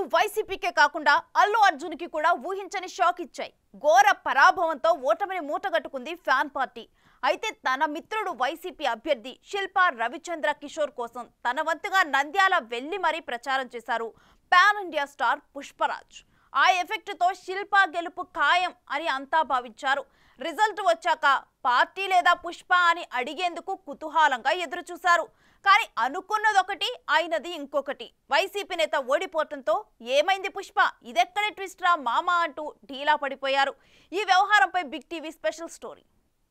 వైసీపీకే కాకుండా అల్లు అర్జున్ కి కూడా ఊహించని షాక్ ఇచ్చాయి ఘోర పరాభవంతో ఓటమిని మూటగట్టుకుంది ఫ్యాన్ పార్టీ అయితే తన మిత్రుడు వైసీపీ అభ్యర్థి శిల్పా రవిచంద్ర కిషోర్ కోసం తన వంతుగా నంద్యాల వెళ్లి మరీ ప్రచారం చేశారు పాన్ ఇండియా స్టార్ పుష్పరాజ్ ఆ ఎఫెక్ట్ తో శిల్పా గెలుపు ఖాయం అని అంతా భావించారు రిజల్ట్ వచ్చాక పార్టీ లేదా పుష్ప అని అడిగేందుకు కుతూహలంగా ఎదురు చూశారు కానీ అనుకున్నదొకటి అయినది ఇంకొకటి వైసీపీ నేత ఓడిపోవటంతో ఏమైంది పుష్ప ఇదెక్కడే ట్విస్ట్ రా మామా అంటూ ఢీలా పడిపోయారు ఈ వ్యవహారంపై బిగ్ టీవీ స్పెషల్ స్టోరీ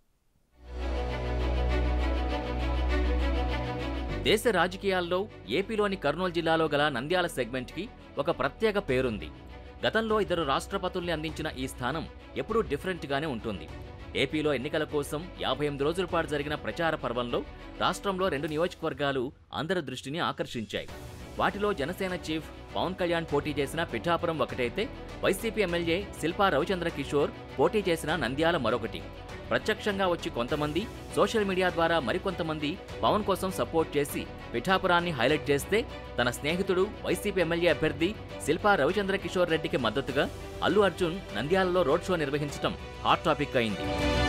దేశ రాజకీయాల్లో ఏపీలోని కర్నూలు జిల్లాలో గల నంద్యాల సెగ్మెంట్కి ఒక ప్రత్యేక పేరుంది గతంలో ఇద్దరు రాష్ట్రపతుల్ని అందించిన ఈ స్థానం ఎప్పుడూ డిఫరెంట్గానే ఉంటుంది ఏపీలో ఎన్నికల కోసం యాభై ఎనిమిది రోజుల పాటు జరిగిన ప్రచార పర్వంలో రాష్ట్రంలో రెండు నియోజకవర్గాలు అందరి దృష్టిని ఆకర్షించాయి వాటిలో జనసేన చీఫ్ పవన్ కళ్యాణ్ పోటీ చేసిన పిఠాపురం ఒకటైతే వైసీపీ ఎమ్మెల్యే శిల్పా రవిచంద్ర కిషోర్ పోటీ చేసిన నంద్యాల మరొకటి ప్రత్యక్షంగా వచ్చి కొంతమంది సోషల్ మీడియా ద్వారా మరికొంతమంది పవన్ కోసం సపోర్ట్ చేసి పిఠాపురాన్ని హైలైట్ చేస్తే తన స్నేహితుడు వైసీపీ ఎమ్మెల్యే అభ్యర్థి శిల్పా రవిచంద్ర కిషోర్ రెడ్డికి మద్దతుగా అల్లు అర్జున్ నంద్యాలలో రోడ్ షో నిర్వహించడం హాట్ టాపిక్ అయింది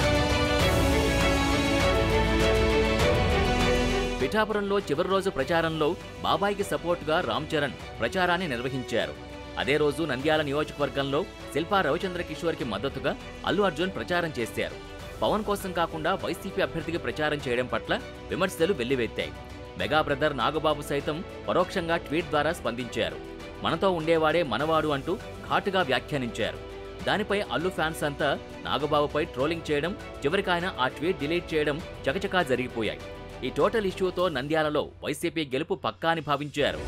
పిఠాపురంలో చివరి రోజు ప్రచారంలో బాబాయికి సపోర్టుగా రామ్ చరణ్ ప్రచారాన్ని నిర్వహించారు అదే రోజు నంద్యాల నియోజకవర్గంలో శిల్పా రవిచంద్ర కిషోర్కి మద్దతుగా అల్లు అర్జున్ ప్రచారం చేశారు పవన్ కోసం కాకుండా వైసీపీ అభ్యర్థికి ప్రచారం చేయడం పట్ల విమర్శలు వెల్లువెత్తాయి మెగా బ్రదర్ నాగబాబు సైతం పరోక్షంగా ట్వీట్ ద్వారా స్పందించారు మనతో ఉండేవాడే మనవాడు అంటూ ఘాటుగా వ్యాఖ్యానించారు దానిపై అల్లు ఫ్యాన్స్ అంతా నాగబాబుపై ట్రోలింగ్ చేయడం చివరికి ఆయన ఆ ట్వీట్ డిలీట్ చేయడం చకచకా జరిగిపోయాయి ఈ టోటల్ ఇష్యూతో నంద్యాలలో వైసీపీ గెలుపు పక్కా అని భావించారు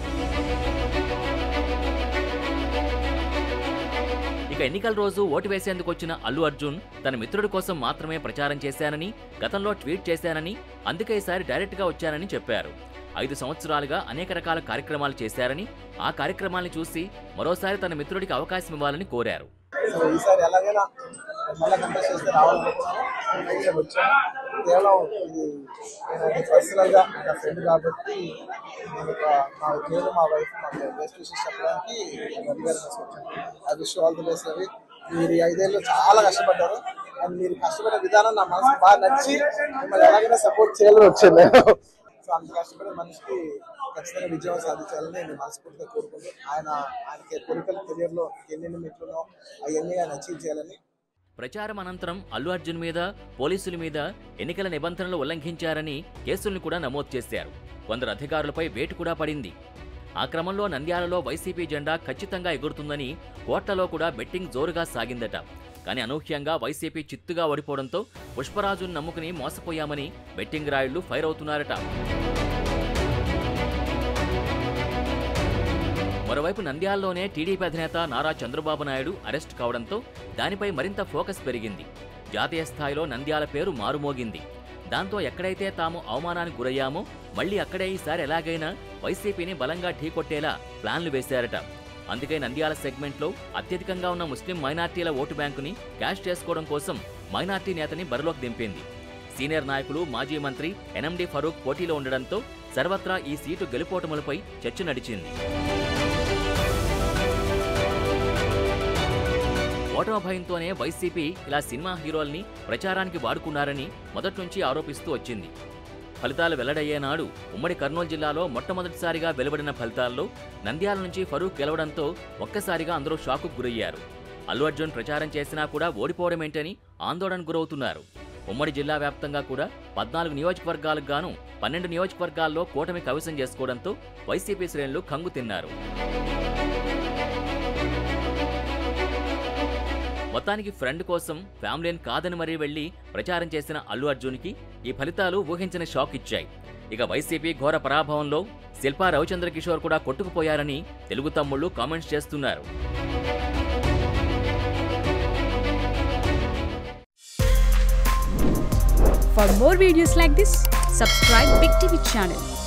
ఇక ఎన్నికల రోజు ఓటు వేసేందుకు వచ్చిన అల్లు అర్జున్ తన మిత్రుడి కోసం మాత్రమే ప్రచారం చేశానని గతంలో ట్వీట్ చేశానని అందుకే ఈసారి డైరెక్ట్గా వచ్చానని చెప్పారు ఐదు సంవత్సరాలుగా అనేక రకాల కార్యక్రమాలు చేశారని ఆ కార్యక్రమాల్ని చూసి మరోసారి తన మిత్రుడికి అవకాశం ఇవ్వాలని కోరారు సో ఈసారి ఎలాగైనా మళ్ళీ కంటెస్ట్ చేస్తే రావాలనుకుంటున్నాను అయితే వచ్చాను కేవలం ఇది నేను పర్సనల్ గా నా ఫ్రెండ్ కాబట్టి నేను ఒక మా నేను మా వైఫ్ మాకు బెస్ట్ విషెస్ చెప్పడానికి రవి గారు వచ్చాను I wish all the best Ravi మీరు ఈ ఐదేళ్ళు చాలా కష్టపడ్డారు అండ్ మీరు కష్టపడే విధానం నా మనసు బాగా నచ్చి మిమ్మల్ని ఎలాగైనా సపోర్ట్ చేయాలని వచ్చాను నేను సో అంత కష్టపడే మనిషికి ఖచ్చితంగా విజయం సాధించాలని నేను మనస్ఫూర్తిగా కోరుకుంటూ ఆయన ఆయనకి పొలిటికల్ కెరియర్ లో ఎన్ని మెట్లునో అవన్నీ ఆయన అచీవ్ చేయాలని ప్రచారం అనంతరం అల్లు అర్జున్ మీద పోలీసుల మీద ఎన్నికల నిబంధనలు ఉల్లంఘించారని కేసుల్ని కూడా నమోదు చేశారు కొందరు అధికారులపై వేటు కూడా పడింది ఆ క్రమంలో నంద్యాలలో వైసీపీ జెండా ఖచ్చితంగా ఎగురుతుందని కోట్లలో కూడా బెట్టింగ్ జోరుగా సాగిందట కానీ అనూహ్యంగా వైసీపీ చిత్తుగా ఓడిపోవడంతో పుష్పరాజును నమ్ముకుని మోసపోయామని బెట్టింగ్ రాయుళ్లు ఫైర్ అవుతున్నారట మరోవైపు నంద్యాలలోనే టీడీపీ అధినేత నారా చంద్రబాబు నాయుడు అరెస్ట్ కావడంతో దానిపై మరింత ఫోకస్ పెరిగింది జాతీయ స్థాయిలో నంద్యాల పేరు మారుమోగింది దాంతో ఎక్కడైతే తాము అవమానానికి గురయ్యామో మళ్ళీ అక్కడే ఈసారి ఎలాగైనా వైసీపీని బలంగా ఢీకొట్టేలా ప్లాన్లు వేశారట అందుకే నంద్యాల సెగ్మెంట్లో అత్యధికంగా ఉన్న ముస్లిం మైనార్టీల ఓటు బ్యాంకుని క్యాష్ చేసుకోవడం కోసం మైనార్టీ నేతని బరిలోకి దింపింది సీనియర్ నాయకులు మాజీ మంత్రి ఎన్ఎండి ఫరూక్ పోటీలో ఉండడంతో సర్వత్రా ఈ సీటు గెలుపోటములపై చర్చ నడిచింది ఓటమి భయంతోనే వైసీపీ ఇలా సినిమా హీరోల్ని ప్రచారానికి వాడుకున్నారని మొదటి నుంచి ఆరోపిస్తూ వచ్చింది ఫలితాలు వెల్లడయ్యే నాడు ఉమ్మడి కర్నూలు జిల్లాలో మొట్టమొదటిసారిగా వెలువడిన ఫలితాల్లో నంద్యాల నుంచి ఫరూక్ గెలవడంతో ఒక్కసారిగా అందరూ షాకు గురయ్యారు అల్లు అర్జున్ ప్రచారం చేసినా కూడా ఓడిపోవడమేంటని ఆందోళన గురవుతున్నారు ఉమ్మడి జిల్లా వ్యాప్తంగా కూడా పద్నాలుగు నియోజకవర్గాలకు గాను పన్నెండు నియోజకవర్గాల్లో కూటమి కవిసం చేసుకోవడంతో వైసీపీ శ్రేణులు కంగు తిన్నారు మొత్తానికి ఫ్రెండ్ కోసం ఫ్యామిలీని కాదని మరీ వెళ్లి ప్రచారం చేసిన అల్లు అర్జున్కి ఈ ఫలితాలు ఊహించిన షాక్ ఇచ్చాయి ఇక వైసీపీ ఘోర పరాభవంలో శిల్పా రవిచంద్ర కిషోర్ కూడా కొట్టుకుపోయారని తెలుగు తమ్ముళ్ళు కామెంట్స్ చేస్తున్నారు For more videos like this, subscribe Big TV channel